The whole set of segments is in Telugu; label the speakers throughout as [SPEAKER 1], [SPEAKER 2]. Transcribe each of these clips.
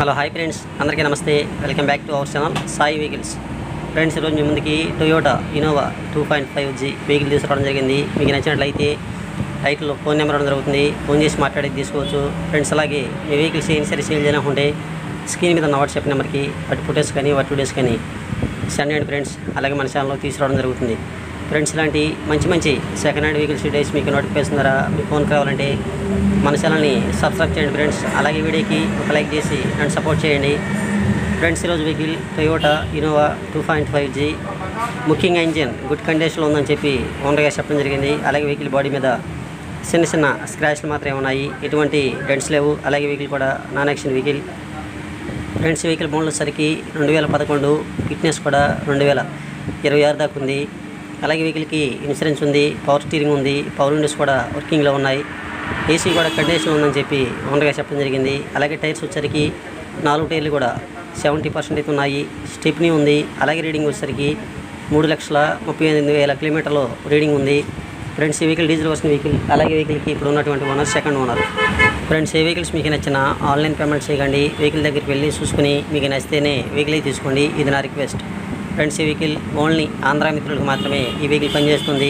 [SPEAKER 1] హలో హాయ్ ఫ్రెండ్స్ అందరికీ నమస్తే welcome back to our channel Sai vehicles friends ఈరోజు మీ ముందుకి Toyota Innova two point five G vehicle తీసుకురావడం జరిగింది మీకు నచ్చినట్లయితే టైటిల్లో ఫోన్ నెంబర్ ఇవ్వడం జరుగుతుంది ఫోన్ చేసి మాట్లాడేది తీసుకోవచ్చు ఫ్రెండ్స్ అలాగే మీ వెహికల్స్ ఏం సరే సేల్ చేయాలనుకుంటే స్క్రీన్ మీద ఉన్న వాట్సాప్ నెంబర్కి వాటి ఫొటోస్ కానీ వాటి వీడియోస్ కానీ సెండ్ చేయండి ఫ్రెండ్స్ అలాగే మన ఛానల్లో తీసుకురావడం జరుగుతుంది ఫ్రెండ్స్ ఇలాంటి మంచి మంచి సెకండ్ హ్యాండ్ వెహికల్స్ డీటెయిల్స్ మీకు నోటిఫికేషన్ ద్వారా మీ ఫోన్ కావాలంటే మన ఛానల్ని సబ్స్క్రైబ్ చేయండి ఫ్రెండ్స్ అలాగే వీడియోకి ఒక లైక్ చేసి నన్ను సపోర్ట్ చేయండి ఫ్రెండ్స్ ఈరోజు vehicle Toyota Innova two point five G ముఖ్యంగా ఇంజిన్ గుడ్ కండిషన్లో ఉందని చెప్పి ఓనర్గా చెప్పడం జరిగింది అలాగే వెహికల్ బాడీ మీద చిన్న చిన్న స్క్రాచ్లు మాత్రమే ఉన్నాయి ఎటువంటి డెంట్స్ లేవు అలాగే వెహికల్ కూడా non action vehicle friends vehicle model వచ్చేసరికి రెండు వేల పదకొండు ఫిట్నెస్ కూడా రెండు వేల ఇరవై ఆరు దాకా ఉంది అలాగే వెహికల్కి ఇన్సూరెన్స్ ఉంది పవర్ స్టీరింగ్ ఉంది పవర్ విండోస్ కూడా వర్కింగ్లో ఉన్నాయి ఏసీ కూడా కండిషన్ ఉందని చెప్పి ఓనర్గా చెప్పడం జరిగింది అలాగే టైర్స్ వచ్చేసరికి నాలుగు టైర్లు కూడా సెవెంటీ పర్సెంట్ అయితే ఉన్నాయి స్టెప్నీ ఉంది అలాగే రీడింగ్ వచ్చేసరికి మూడు లక్షల ముప్పై ఎనిమిది వేల కిలోమీటర్లు రీడింగ్ ఉంది ఫ్రెండ్స్ ఈ వెహికల్ డీజిల్ వస్తున్న వెహికల్ అలాగే వెహికల్కి ఇప్పుడు ఉన్నటువంటి ఓనర్ సెకండ్ ఓనర్ ఫ్రెండ్స్ ఏ వెహికల్స్ మీకు నచ్చిన ఆన్లైన్ పేమెంట్ చేయకండి వెహికల్ దగ్గరికి వెళ్ళి చూసుకుని మీకు నచ్చితేనే వెహికల్ అయితే తీసుకోండి ఇది నా రిక్వెస్ట్ ఫ్రెండ్స్ ఈ వెహికల్ ఓన్లీ ఆంధ్ర మిత్రులకు మాత్రమే ఈ వెహికల్ పనిచేస్తుంది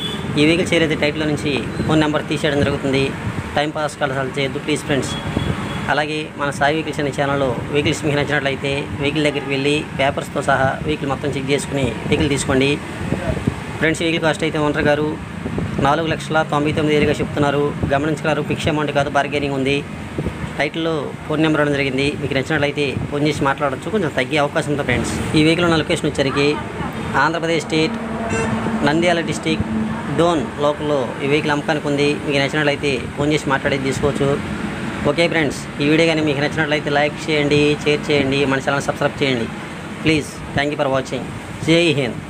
[SPEAKER 1] ఈ వెహికల్స్ ఏదైతే టైట్లో నుంచి ఫోన్ నెంబర్ తీసేయడం జరుగుతుంది టైం పాస్ కలసాలు చేయొద్దు ప్లీజ్ ఫ్రెండ్స్ అలాగే మన సాయి వెహికల్స్ అనే ఛానల్లో వెహికల్స్ మీకు నచ్చినట్లయితే వెహికల్ దగ్గరికి వెళ్ళి పేపర్స్తో సహా వెహికల్ మొత్తం చెక్ చేసుకుని వెహికల్ తీసుకోండి ఫ్రెండ్స్ వెహికల్ కాస్ట్ అయితే ఓనర్ గారు నాలుగు లక్షల తొంభై తొమ్మిది వేలుగా చెప్తున్నారు గమనించగలరు ఫిక్స్ అమౌంట్ కాదు బార్గెనింగ్ ఉంది టైటిల్లో ఫోన్ నెంబర్ ఇవ్వడం జరిగింది మీకు నచ్చినట్లయితే ఫోన్ చేసి మాట్లాడవచ్చు కొంచెం తగ్గే అవకాశం ఉంది ఫ్రెండ్స్ ఈ వెహికల్ ఉన్న లొకేషన్ వచ్చరికి ఆంధ్రప్రదేశ్ స్టేట్ నంద్యాల డిస్టిక్ డోన్ లోకల్లో ఈ వెహికల్ అమ్మకానికి ఉంది మీకు నచ్చినట్లయితే ఫోన్ చేసి మాట్లాడేది తీసుకోవచ్చు ఓకే ఫ్రెండ్స్ ఈ వీడియో కానీ మీకు నచ్చినట్లయితే లైక్ చేయండి షేర్ చేయండి మన ఛానల్ సబ్స్క్రైబ్ చేయండి please thank you for watching జై హింద్